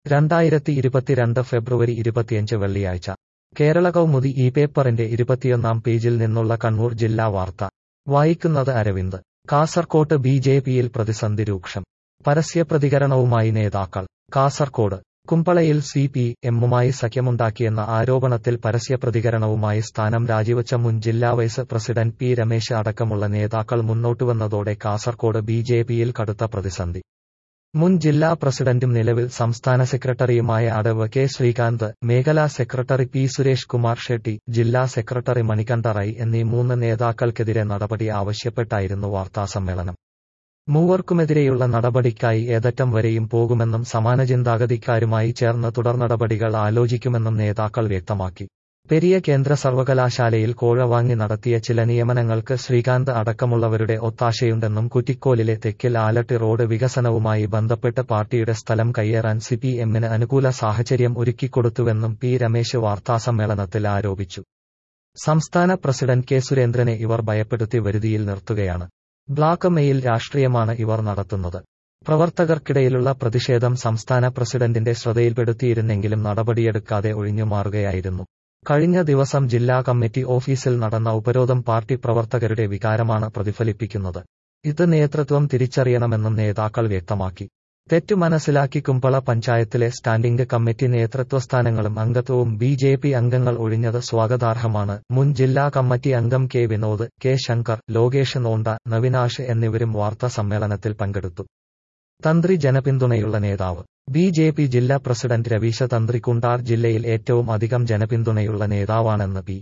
രണ്ടായിരത്തി ഇരുപത്തിരണ്ട് ഫെബ്രുവരി ഇരുപത്തിയഞ്ച് വെള്ളിയാഴ്ച കേരള കൗമുദി ഈ പേപ്പറിന്റെ ഇരുപത്തിയൊന്നാം പേജിൽ നിന്നുള്ള കണ്ണൂർ ജില്ലാ വാർത്ത വായിക്കുന്നത് അരവിന്ദ് കാസർകോട്ട് ബി ജെ പിയിൽ പ്രതിസന്ധി രൂക്ഷം പരസ്യപ്രതികരണവുമായി നേതാക്കൾ കാസർകോട് കുമ്പളയിൽ സി പി എമ്മുമായി സഖ്യമുണ്ടാക്കിയെന്ന ആരോപണത്തിൽ പരസ്യപ്രതികരണവുമായി സ്ഥാനം രാജിവച്ച മുൻ ജില്ലാ വൈസ് പ്രസിഡന്റ് പി രമേശ് അടക്കമുള്ള നേതാക്കൾ മുന്നോട്ടുവന്നതോടെ കാസർകോട് ബി ജെ പിയിൽ കടുത്ത പ്രതിസന്ധി മുൻ ജില്ലാ പ്രസിഡന്റും നിലവിൽ സംസ്ഥാന സെക്രട്ടറിയുമായ അടവ് കെ ശ്രീകാന്ത് മേഖലാ സെക്രട്ടറി പി സുരേഷ് കുമാർ ഷെട്ടി ജില്ലാ സെക്രട്ടറി മണികണ്ഠ റൈ എന്നീ മൂന്ന് നേതാക്കൾക്കെതിരെ നടപടി ആവശ്യപ്പെട്ടായിരുന്നു വാർത്താസമ്മേളനം മൂവർക്കുമെതിരെയുള്ള നടപടിക്കായി ഏതറ്റം വരെയും പോകുമെന്നും സമാന ചിന്താഗതിക്കാരുമായി ചേർന്ന് തുടർ നടപടികൾ ആലോചിക്കുമെന്നും നേതാക്കൾ വ്യക്തമാക്കി പെരിയ കേന്ദ്ര സർവകലാശാലയിൽ കോഴ വാങ്ങി നടത്തിയ ചില നിയമനങ്ങൾക്ക് ശ്രീകാന്ത് അടക്കമുള്ളവരുടെ ഒത്താശയുണ്ടെന്നും കുറ്റിക്കോലിലെ തെക്കിൽ ആലട്ടി റോഡ് വികസനവുമായി ബന്ധപ്പെട്ട് പാർട്ടിയുടെ സ്ഥലം കയ്യേറാൻ സി പി എമ്മിന് അനുകൂല സാഹചര്യം ഒരുക്കിക്കൊടുത്തുവെന്നും പി രമേശ് വാർത്താസമ്മേളനത്തിൽ ആരോപിച്ചു സംസ്ഥാന പ്രസിഡന്റ് കെ സുരേന്ദ്രനെ ഇവർ ഭയപ്പെടുത്തി വരുതിയിൽ നിർത്തുകയാണ് ബ്ലാക്ക് മെയിൽ രാഷ്ട്രീയമാണ് ഇവർ നടത്തുന്നത് പ്രവർത്തകർക്കിടയിലുള്ള പ്രതിഷേധം സംസ്ഥാന പ്രസിഡന്റിന്റെ ശ്രദ്ധയിൽപ്പെടുത്തിയിരുന്നെങ്കിലും നടപടിയെടുക്കാതെ ഒഴിഞ്ഞുമാറുകയായിരുന്നു കഴിഞ്ഞ ദിവസം ജില്ലാ കമ്മിറ്റി ഓഫീസിൽ നടന്ന ഉപരോധം പാർട്ടി പ്രവർത്തകരുടെ വികാരമാണ് പ്രതിഫലിപ്പിക്കുന്നത് ഇത് നേതൃത്വം തിരിച്ചറിയണമെന്നും നേതാക്കൾ വ്യക്തമാക്കി തെറ്റു മനസ്സിലാക്കി കുമ്പള പഞ്ചായത്തിലെ സ്റ്റാൻഡിംഗ് കമ്മിറ്റി നേതൃത്വസ്ഥാനങ്ങളും അംഗത്വവും ബി ജെ പി അംഗങ്ങൾ ഒഴിഞ്ഞത് സ്വാഗതാർഹമാണ് മുൻ ജില്ലാ കമ്മിറ്റി അംഗം കെ വിനോദ് കെ ശങ്കർ ലോകേഷ് നോണ്ട നവിനാഷ് എന്നിവരും വാർത്താ സമ്മേളനത്തിൽ പങ്കെടുത്തു തന്ത്രി ജനപിന്തുണയുള്ള നേതാവ് ബി ജെ പി ജില്ലാ പ്രസിഡന്റ് രവീശ തന്ത്രി കുണ്ടാർ ജില്ലയിൽ ഏറ്റവും അധികം ജനപിന്തുണയുള്ള നേതാവാണെന്ന് പി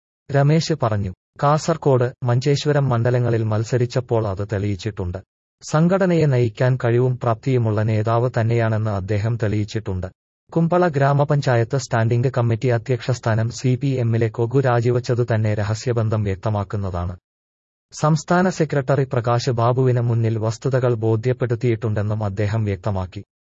രമേശ് പറഞ്ഞു കാസർകോട് മഞ്ചേശ്വരം മണ്ഡലങ്ങളിൽ മത്സരിച്ചപ്പോൾ അത് തെളിയിച്ചിട്ടുണ്ട് സംഘടനയെ നയിക്കാൻ കഴിവും പ്രാപ്തിയുമുള്ള നേതാവ് തന്നെയാണെന്ന് അദ്ദേഹം തെളിയിച്ചിട്ടുണ്ട് കുമ്പള ഗ്രാമപഞ്ചായത്ത് സ്റ്റാൻഡിംഗ് കമ്മിറ്റി അധ്യക്ഷസ്ഥാനം സി പി എമ്മിലെ കൊഗു രാജിവച്ചതു തന്നെ രഹസ്യബന്ധം വ്യക്തമാക്കുന്നതാണ് സംസ്ഥാന സെക്രട്ടറി പ്രകാശ് ബാബുവിന് മുന്നിൽ വസ്തുതകൾ ബോധ്യപ്പെടുത്തിയിട്ടുണ്ടെന്നും അദ്ദേഹം വ്യക്തമാക്കി